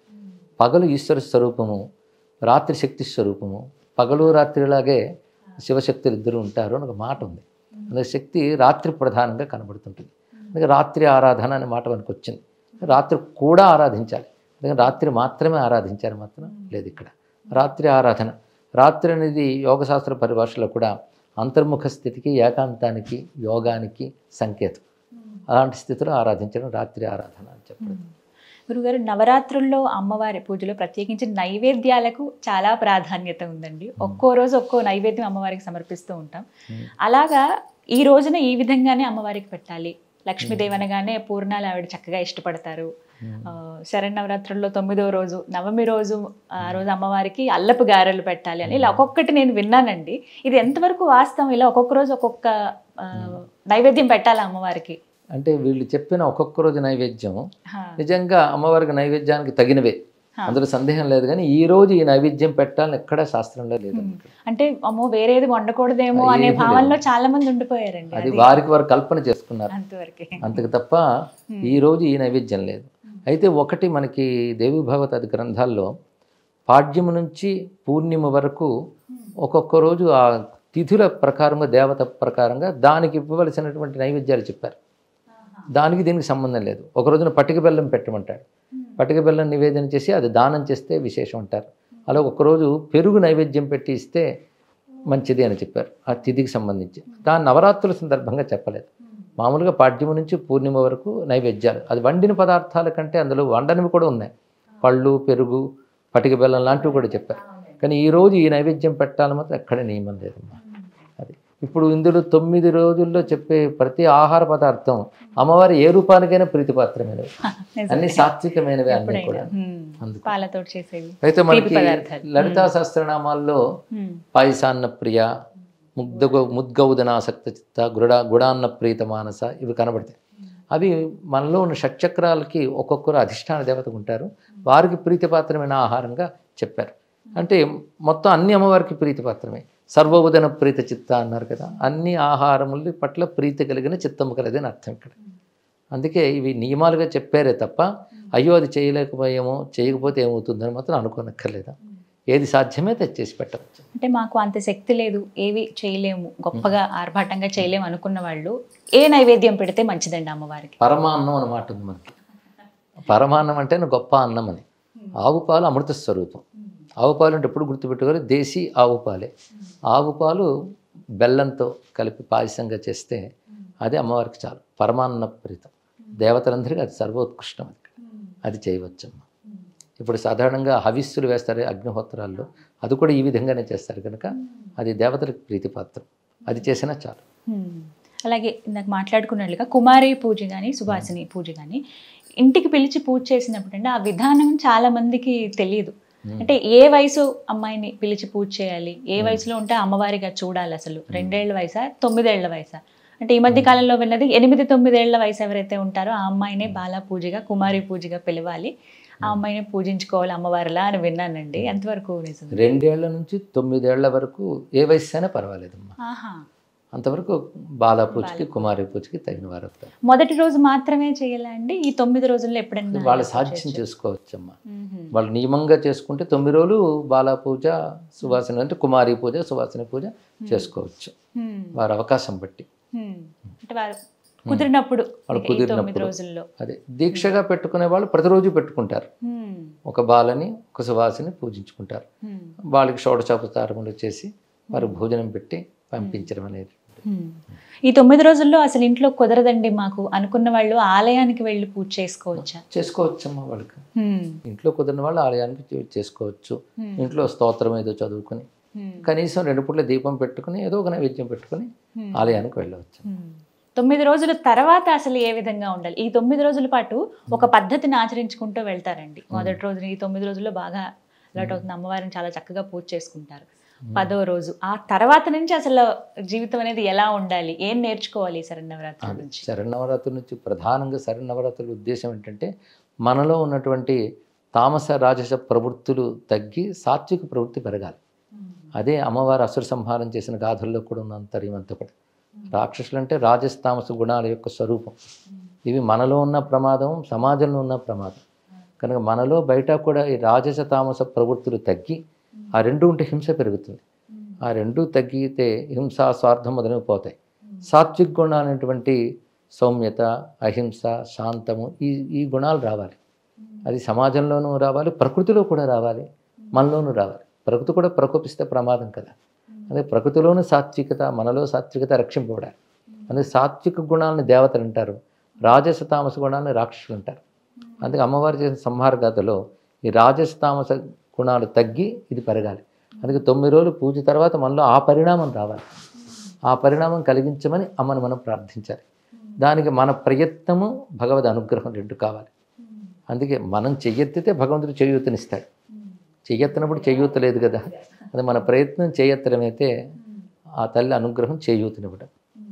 పగలు ఈశ్వర స్వరూపము రాత్రి శక్తి స్వరూపము పగలు రాత్రిలాగే శివశక్తులు ఇద్దరు ఉంటారు అని ఒక మాట ఉంది అందుకే శక్తి రాత్రి ప్రధానంగా కనబడుతుంటుంది అందుకే రాత్రి ఆరాధన అనే మాట మనకు వచ్చింది రాత్రి కూడా ఆరాధించాలి అందుకని రాత్రి మాత్రమే ఆరాధించారు మాత్రం లేదు ఇక్కడ రాత్రి ఆరాధన రాత్రి అనేది యోగశాస్త్ర పరిభాషలో కూడా అంతర్ముఖ స్థితికి ఏకాంతానికి యోగానికి సంకేతం అలాంటి స్థితిలో ఆరాధించడం రాత్రి ఆరాధన అని చెప్పడం గురుగారు నవరాత్రుల్లో అమ్మవారి పూజలో ప్రత్యేకించి నైవేద్యాలకు చాలా ప్రాధాన్యత ఉందండి ఒక్కో రోజు ఒక్కో నైవేద్యం అమ్మవారికి సమర్పిస్తూ ఉంటాం అలాగా ఈ రోజున ఈ విధంగానే అమ్మవారికి పెట్టాలి లక్ష్మీదేవి అనగానే పూర్ణాలు ఆవిడ చక్కగా ఇష్టపడతారు ఆ, శరన్నవరాత్రుల్లో తొమ్మిదో రోజు నవమి రోజు ఆ రోజు అమ్మవారికి అల్లపు గారెలు పెట్టాలి అని ఇలా ఒక్కొక్కటి నేను విన్నానండి ఇది ఎంతవరకు వాస్తవం ఇలా ఒక్కొక్క రోజు ఒక్కొక్క ఆ, నైవేద్యం పెట్టాలి అమ్మవారికి అంటే వీళ్ళు చెప్పిన ఒక్కొక్క రోజు నైవేద్యం హా, నిజంగా అమ్మవారికి నైవేద్యానికి తగినవే హా. అందులో సందేహం లేదు కానీ ఈ రోజు ఈ నైవేద్యం పెట్టాలని ఎక్కడా శాస్త్రంలో లేదు అంటే అమ్మో వేరేది వండకూడదేమో ఏమీ అనే లేదు. భావనలో చాలా మంది ఉండిపోయారండి అది అది వారికి వారు కల్పన చేసుకున్నారు అంతవరకే అంతకు తప్ప ఈ రోజు ఈ నైవేద్యం లేదు అయితే ఒకటి మనకి దేవి భగవత్ అది గ్రంథాల్లో పాడ్యము నుంచి పూర్ణిమ వరకు ఒక్కొక్క రోజు ఆ తిథుల ప్రకారంగా దేవత ప్రకారంగా దానికి ఇవ్వవలసినటువంటి నైవేద్యాలు చెప్పారు దానికి దీనికి సంబంధం లేదు ఒక రోజున పటిక బెల్లం పెట్టమంటాడు పటిక బెల్లం నివేదన చేసి అది దానం చేస్తే విశేషం అంటారు అలా ఒకరోజు పెరుగు నైవేద్యం పెట్టి ఇస్తే మంచిది అని చెప్పారు ఆ తిథికి సంబంధించి దాని నవరాత్రుల సందర్భంగా చెప్పలేదు మామూలుగా పాడ్యము నుంచి పూర్ణిమ వరకు నైవేద్యాలు అది వండిన పదార్థాల కంటే అందులో వండనివి కూడా ఉన్నాయి పళ్ళు పెరుగు పటిక బెల్లం లాంటివి కూడా చెప్పారు కానీ ఈ రోజు ఈ నైవేద్యం పెట్టాలని మాత్రం ఎక్కడ నియమం లేదమ్మా అది ఇప్పుడు ఇందులో తొమ్మిది రోజుల్లో చెప్పే ప్రతి ఆహార పదార్థం అమ్మవారి ఏ రూపానికైనా ప్రీతిపాత్రమైనవి అన్ని సాత్వికమైనవి అన్నీ కూడా అందుకు. పాలతో చేసేవి అయితే మనకి తీపి పదార్థాలు. లలితా సహస్రనామాల్లో హ్మ్. పాయసాన్న ప్రియ ముగ్ధ ముద్గౌదనాసక్త చిత్త గుడ గుడాన్న ప్రీత మానస ఇవి కనబడతాయి అవి మనలో ఉన్న షట్చక్రాలకి ఒక్కొక్కరు అధిష్టాన దేవతకు ఉంటారు వారికి ప్రీతిపాత్రమైన ఆహారంగా చెప్పారు అంటే మొత్తం అన్ని అమ్మవారికి ప్రీతిపాత్రమే సర్వోదన ప్రీత చిత్త అన్నారు కదా అన్ని ఆహారముల పట్ల ప్రీతి కలిగిన చిత్తము కలది అని అర్థం ఇక్కడ అందుకే ఇవి నియమాలుగా చెప్పారే తప్ప అయ్యో అది చేయలేకపోయామో చేయకపోతే ఏమవుతుందని మాత్రం అనుకోనక్కర్లేదా ఏది సాధ్యమే తెచ్చేసి పెట్టవచ్చు అంటే మాకు అంత శక్తి లేదు ఏవి చేయలేము గొప్పగా ఆర్భాటంగా చేయలేము అనుకున్న వాళ్ళు ఏ నైవేద్యం పెడితే మంచిదండి అమ్మవారికి పరమాన్నం అన్న మాట ఉంది మనకి పరమాన్నం అంటే గొప్ప అన్నం అని ఆవు పాలు అమృత స్వరూపం ఆవు పాలు అంటే ఎప్పుడు గుర్తుపెట్టుకోవాలి దేశీ ఆవు పాలే ఆవు పాలు బెల్లంతో కలిపి పాయసంగా చేస్తే అది అమ్మవారికి చాలు పరమాన్న ప్రీతం దేవతలందరికీ అది సర్వోత్కృష్టం అది అది చేయవచ్చమ్మ ఇప్పుడు సాధారణంగా హవిస్సులు వేస్తారు అగ్నిహోత్రాల్లో అది కూడా ఈ విధంగానే చేస్తారు కనుక అది దేవతలకు ప్రీతిపాత్రం అది చేసినా చాలు హ్మ్. అలాగే ఇందాక మాట్లాడుకున్నట్లుగా కుమారి పూజ కానీ సుభాసిని పూజ కానీ ఇంటికి పిలిచి పూజ చేసినప్పుడు అంటే ఆ విధానం చాలా మందికి తెలియదు అంటే ఏ వయసు అమ్మాయిని పిలిచి పూజ చేయాలి ఏ వయసులో ఉంటే అమ్మవారిగా చూడాలి అసలు రెండేళ్ల వయసా తొమ్మిదేళ్ల వయసా అంటే ఈ మధ్య కాలంలో విన్నది ఎనిమిది తొమ్మిదేళ్ల వయసు ఎవరైతే ఉంటారో ఆ అమ్మాయినే బాలా పూజగా కుమారి పూజగా పిలవాలి ఆ అమ్మాయిని పూజించుకోవాలి అమ్మవారిలా అని విన్నానండి ఎంతవరకు నిజం రెండేళ్ల నుంచి తొమ్మిదేళ్ల వరకు ఏ వయసు అయినా పర్వాలేదమ్మా ఆహా అంతవరకు బాలా పూజకి కుమారి పూజకి తగిన వారు అవుతారు మొదటి రోజు మాత్రమే చేయాలా అండి ఈ తొమ్మిది రోజుల్లో ఎప్పుడైనా వాళ్ళు సాధ్యం చేసుకోవచ్చమ్మా మ్మ్. వాళ్ళు నియమంగా చేసుకుంటే తొమ్మిది రోజులు బాలా పూజ సువాసన అంటే కుమారి పూజ సువాసన పూజ చేసుకోవచ్చు మ్మ్. వారి అవకాశం బట్టి మ్మ్. అంటే వారు కుదిరినప్పుడు వాళ్ళు ఈ తొమ్మిది కుదిరినప్పుడు. రోజుల్లో అదే దీక్షగా పెట్టుకునే వాళ్ళు ప్రతిరోజు పెట్టుకుంటారు మ్మ్. ఒక బాలని ఒక సువాసిని పూజించుకుంటారు మ్మ్. వాళ్ళకి షోడశోపచారములు చేసి వారు భోజనం పెట్టి పంపించడం అనేది మ్మ్. ఈ తొమ్మిది రోజుల్లో అసలు ఇంట్లో కుదరదండి మాకు అనుకున్న వాళ్ళు ఆలయానికి వెళ్ళి పూజ చేసుకోవచ్చా చేసుకోవచ్చమ్మా వాళ్ళకి మ్మ్. ఇంట్లో కుదిరిన వాళ్ళు ఆలయానికి చే- చేసుకోవచ్చు మ్మ్. ఇంట్లో స్తోత్రం ఏదో చదువుకొని మ్మ్. కనీసం రెండు పూట్ల దీపం పెట్టుకుని ఏదో ఒక నైవేద్యం పెట్టుకుని మ్మ్. ఆలయానికి వెళ్ళవచ్చు మ్మ్. తొమ్మిది రోజుల తర్వాత అసలు ఏ విధంగా ఉండాలి ఈ తొమ్మిది రోజుల పాటు ఒక పద్ధతిని ఆచరించుకుంటూ వెళ్తారండి మొదటి రోజున ఈ తొమ్మిది రోజుల్లో బాగా అలర్ట్ అవుతుంది అమ్మవారిని చాలా చక్కగా పూజ చేసుకుంటారు పదో రోజు ఆ తర్వాత నుంచి అసలు జీవితం అనేది ఎలా ఉండాలి ఏం నేర్చుకోవాలి ఈ శరణవరాత్రి అది నుంచి శరణవరాత్రి నుంచి ప్రధానంగా శరణవరాత్రుల ఉద్దేశం ఏంటంటే మనలో ఉన్నటువంటి తామస రాజస ప్రవృత్తులు తగ్గి సాత్విక ప్రవృత్తి పెరగాలి అదే అమ్మవారు అసుర సంహారం చేసిన గాథల్లో కూడా ఉన్న అంతర్యం అంతా కూడా రాక్షసులు అంటే రాజస తామస గుణాల యొక్క స్వరూపం ఇవి మనలో ఉన్న ప్రమాదం సమాజంలో ఉన్న ప్రమాదం కనుక మనలో బయట కూడా ఈ రాజస తామస ప్రవృత్తులు తగ్గి ఆ రెండు ఉంటే హింస పెరుగుతుంది ఆ రెండు తగ్గితే హింస స్వార్థం మొదలైన పోతాయి సాత్విక్ గుణాలు అనేటువంటి సౌమ్యత అహింస శాంతము ఈ ఈ గుణాలు రావాలి అది సమాజంలోనూ రావాలి ప్రకృతిలో కూడా రావాలి మనలోనూ రావాలి ప్రకృతి కూడా ప్రకోపిస్తే ప్రమాదం కదా అదే ప్రకృతిలోని సాత్వికత మనలో సాత్వికత రక్షింపబడాలి అందుకే సాత్విక గుణాలని దేవతలు అంటారు రాజస తామస గుణాలని రాక్షసులు అంటారు అందుకే అమ్మవారు చేసిన సంహార గాథలో ఈ రాజస తామస గుణాలు తగ్గి ఇది పెరగాలి అందుకే తొమ్మిది రోజులు పూజ తర్వాత మనలో ఆ పరిణామం రావాలి ఆ పరిణామం కలిగించమని అమ్మను మనం ప్రార్థించాలి దానికి మన ప్రయత్నము భగవద్ అనుగ్రహం రెండు కావాలి అందుకే మనం చెయ్యెత్తితే భగవంతుడు చేయూతనిస్తాడు చెయ్యెత్తనప్పుడు చేయూత లేదు కదా అది మన ప్రయత్నం చేయెత్తడమైతే ఆ తల్లి అనుగ్రహం చేయూతనివ్వడం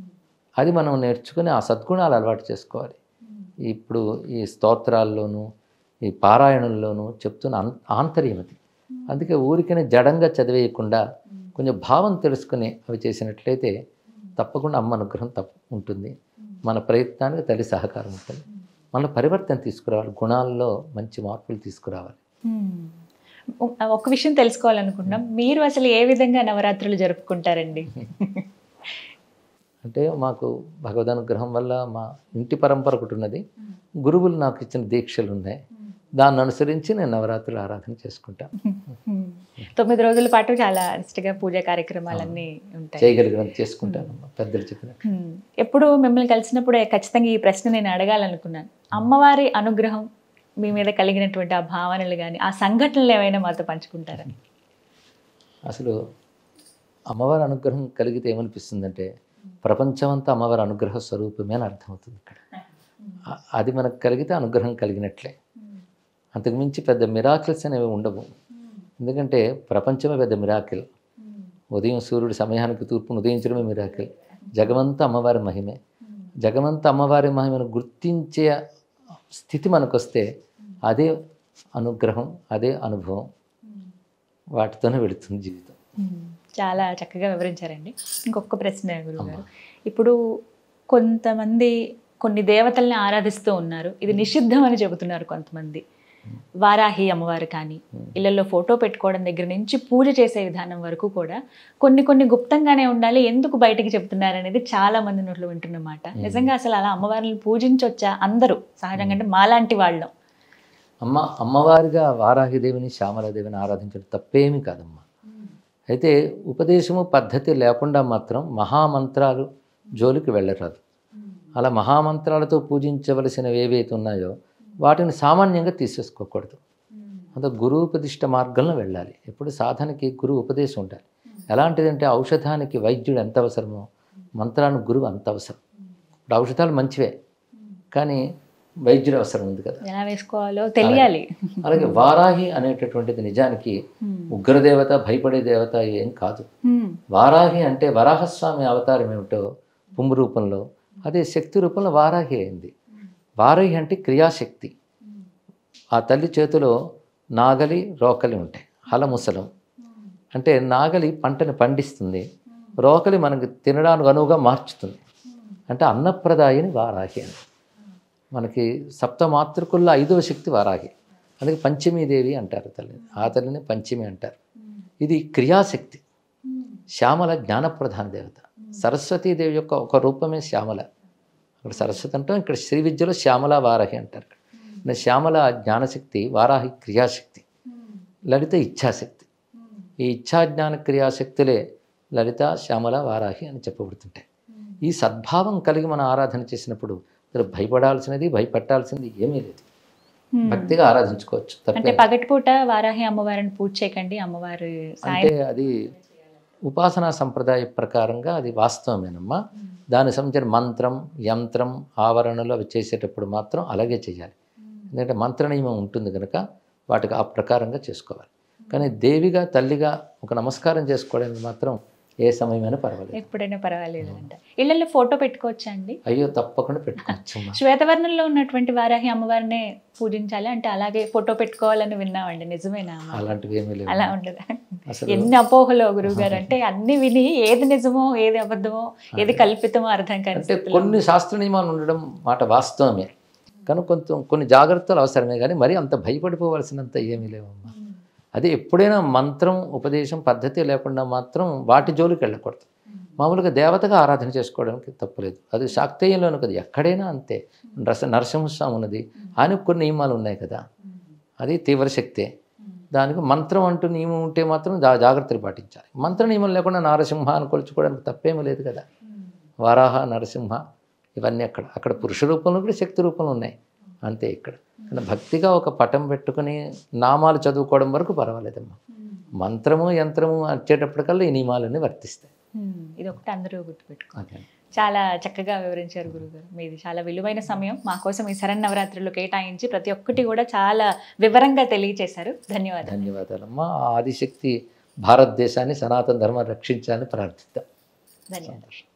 అది మనం నేర్చుకుని ఆ సద్గుణాలు అలవాటు చేసుకోవాలి ఇప్పుడు ఈ స్తోత్రాల్లోనూ ఈ పారాయణంలోనూ చెప్తున్న ఆన్- ఆంతర్యం అది అందుకే ఊరికనే జడంగా చదివేయకుండా కొంచెం భావం తెలుసుకుని అవి చేసినట్లయితే తప్పకుండా అమ్మ అనుగ్రహం తప్ప ఉంటుంది మన ప్రయత్నానికి తల్లి సహకారం ఉంటుంది మన పరివర్తన తీసుకురావాలి గుణాల్లో మంచి మార్పులు తీసుకురావాలి మ్మ్. ఒ- ఒక విషయం తెలుసుకోవాలనుకుంటున్నాం మీరు అసలు ఏ విధంగా నవరాత్రులు జరుపుకుంటారండి అంటే మాకు భగవద్ అనుగ్రహం వల్ల మా ఇంటి పరంపర ఒకటి ఉన్నది గురువులు నాకు ఇచ్చిన దీక్షలు ఉన్నాయి దాన్ని అనుసరించి నేను నవరాత్రులు ఆరాధన చేసుకుంటాను మ్మ్. తొమ్మిది రోజుల పాటు చాలా నిష్ఠగా పూజా కార్యక్రమాలన్నీ ఉంటాయి చేయగలిగినంత చేసుకుంటాను పెద్దలు చెప్పినట్టు మ్మ్. ఎప్పుడు మిమ్మల్ని కలిసినప్పుడు ఖచ్చితంగా ఈ ప్రశ్న నేను అడగాలనుకున్నాను అమ్మవారి అనుగ్రహం మీ మీద కలిగినటువంటి ఆ భావనలు కానీ ఆ సంఘటనలు ఏమైనా మాతో పంచుకుంటారా అసలు అమ్మవారి అనుగ్రహం కలిగితే ఏమనిపిస్తుందంటే ప్రపంచమంతా అమ్మవారి అనుగ్రహ స్వరూపమే అని అర్థమవుతుంది ఇక్కడ అ- అది మనకు కలిగితే అనుగ్రహం కలిగినట్లే అంతకుమించి పెద్ద మిరాకిల్స్ అనేవి ఉండవు ఎందుకంటే ప్రపంచమే పెద్ద మిరాకిల్ ఉదయం సూర్యుడు సమయానికి తూర్పును ఉదయించడమే మిరాకిల్ జగమంతా అమ్మవారి మహిమే జగమంతా అమ్మవారి మహిమను గుర్తించే స్థితి మనకొస్తే అదే అనుగ్రహం అదే అనుభవం వాటితోనే వెళుతుంది జీవితం మ్మ్. చాలా చక్కగా వివరించారండి ఇంకొక ప్రశ్న గురుగారు ఇప్పుడు కొంతమంది కొన్ని దేవతల్ని ఆరాధిస్తూ ఉన్నారు ఇది నిషిద్ధం అని చెబుతున్నారు కొంతమంది వారాహి అమ్మవారు కానీ ఇళ్లలో ఫోటో పెట్టుకోవడం దగ్గర నుంచి పూజ చేసే విధానం వరకు కూడా కొన్ని కొన్ని గుప్తంగానే ఉండాలి ఎందుకు బయటికి చెప్తున్నారు అనేది చాలా మంది నోట్లో వింటున్నమాట నిజంగా అసలు అలా అమ్మవారిని పూజించొచ్చా అందరూ సహజంగా అంటే మాలాంటి వాళ్ళం అమ్మ అమ్మవారిగా వారాహిదేవిని శ్యామలాదేవిని ఆరాధించడం తప్పేమీ కాదమ్మా అయితే ఉపదేశము పద్ధతి లేకుండా మాత్రం మహామంత్రాలు జోలికి వెళ్ళరాదు అలా మహామంత్రాలతో పూజించవలసినవి ఏవైతే ఉన్నాయో వాటిని సామాన్యంగా తీసేసుకోకూడదు అంత గురువుపదిష్ట మార్గంలో వెళ్ళాలి ఎప్పుడు సాధనకి గురువు ఉపదేశం ఉండాలి ఎలాంటిదంటే ఔషధానికి వైద్యుడు ఎంత అవసరమో మంత్రానికి గురువు అంత అవసరం ఇప్పుడు ఔషధాలు మంచివే కానీ వైద్యుడు అవసరం ఉంది కదా ఎలా వేసుకోవాలో తెలియాలి అలాగే వారాహి అనేటటువంటిది నిజానికి ఉగ్రదేవత భయపడే దేవత ఏం కాదు మ్మ్. వారాహి అంటే వరాహస్వామి అవతారం ఏమిటో పుంగు రూపంలో అదే శక్తి రూపంలో వారాహి అయింది వారాహి అంటే క్రియాశక్తి ఆ తల్లి చేతిలో నాగలి రోకలి ఉంటాయి హలముసలం అంటే నాగలి పంటని పండిస్తుంది రోకలి మనకి తినడానికి అనువుగా మార్చుతుంది అంటే అన్నప్రదాయని వారాహి అని మనకి సప్తమాతృకుల్లో ఐదవ శక్తి వారాహి అందుకే పంచమీదేవి అంటారు తల్లి ఆ తల్లిని పంచమి అంటారు ఇది క్రియాశక్తి శ్యామల జ్ఞానప్రధాన దేవత సరస్వతీదేవి యొక్క ఒక రూపమే శ్యామల అక్కడ సరస్వతి అంటాం ఇక్కడ శ్రీ విద్యలో శ్యామల వారాహి అంటారు ఇక్కడ శ్యామల జ్ఞానశక్తి వారాహి క్రియాశక్తి లలిత ఇచ్ఛాశక్తి ఈ ఇచ్ఛా జ్ఞాన క్రియాశక్తులే లలిత శ్యామల వారాహి అని చెప్పబడుతుంటాయి ఈ సద్భావం కలిగి మనం ఆరాధన చేసినప్పుడు అసలు భయపడాల్సినది భయపెట్టాల్సింది ఏమీ లేదు Hmm. భక్తిగా ఆరాధించుకోవచ్చు అంటే తప్పే పగటిపూట వారాహి అమ్మవారిని పూజ చేయకండి అమ్మవారి సాయం అంటే అది ఉపాసనా సంప్రదాయ ప్రకారంగా అది వాస్తవమేనమ్మా దానికి సంబంధించిన మంత్రం యంత్రం ఆవరణలు అవి చేసేటప్పుడు మాత్రం అలాగే చేయాలి ఎందుకంటే మంత్ర నియమం ఉంటుంది కనుక వాటికి ఆ ప్రకారంగా చేసుకోవాలి కానీ దేవిగా తల్లిగా ఒక నమస్కారం చేసుకోవడానికి మాత్రం ఏ సమయమైనా పర్వాలేదు ఎప్పుడైనా పర్వాలేదు అంట ఇళ్ళల్లో ఫోటో పెట్టుకోవచ్చా అండి అయ్యో తప్పకుండా పెట్టుకోవచ్చమ్మా శ్వేతవర్ణంలో ఉన్నటువంటి వారాహి అమ్మవారినే పూజించాలి అంటే అలాగే ఫోటో పెట్టుకోవాలని విన్నామండి నిజమేనా అలాంటివి ఏమీ లేవు అలా ఉండదా అసలు ఎన్ని అపోహలో గురువు గారు అంటే అన్ని విని ఏది నిజమో ఏది అబద్ధమో ఏది కల్పితమో అర్థం కాని అంటే స్థితిలో కొన్ని శాస్త్ర నియమాలు ఉండడం మాట వాస్తవమే కానీ కొంచెం కొన్ని జాగ్రత్తలు అవసరమే కానీ మరీ అంత భయపడిపోవాల్సినంత ఏమీ లేవమ్మా అదే ఎప్పుడైనా మంత్రం ఉపదేశం పద్ధతి లేకుండా మాత్రం వాటి జోలికి వెళ్ళకూడదు మామూలుగా దేవతగా ఆరాధన చేసుకోవడానికి తప్పలేదు అది శాక్తేయంలోను కదా ఎక్కడైనా అంతే రస నరసింహస్వామి ఉన్నది ఆయనకు కొన్ని నియమాలు ఉన్నాయి కదా అది తీవ్ర శక్తే దానికి మంత్రం అంటూ నియమం ఉంటే మాత్రం జా జాగ్రత్తలు పాటించాలి మంత్ర నియమం లేకుండా నారసింహ అని కొలుచుకోవడానికి తప్పేమీ లేదు కదా వరాహ నరసింహ ఇవన్నీ అక్కడ అక్కడ పురుష రూపంలో కూడా శక్తి రూపంలో ఉన్నాయి అంతే ఇక్కడ కానీ భక్తిగా ఒక పటం పెట్టుకుని నామాలు చదువుకోవడం వరకు పర్వాలేదమ్మా మంత్రము యంత్రము వచ్చేటప్పటికల్లా ఈ నియమాలన్నీ వర్తిస్తాయి హ్మ్, ఇది ఒకటి అందరూ గుర్తుపెట్టుకో అదే చాలా చక్కగా వివరించారు గురుగారు మీది చాలా విలువైన సమయం మా కోసం ఈ శరన్నవరాత్రులు కేటాయించి ప్రతి ఒక్కటి కూడా చాలా వివరంగా తెలియచేశారు ధన్యవాదాలు ధన్యవాదాలమ్మా ఆ ఆదిశక్తి భారతదేశాన్ని సనాతన ధర్మాన్ని రక్షించాలని ప్రార్థిద్దాం ధన్యవాదాలు సంతోషం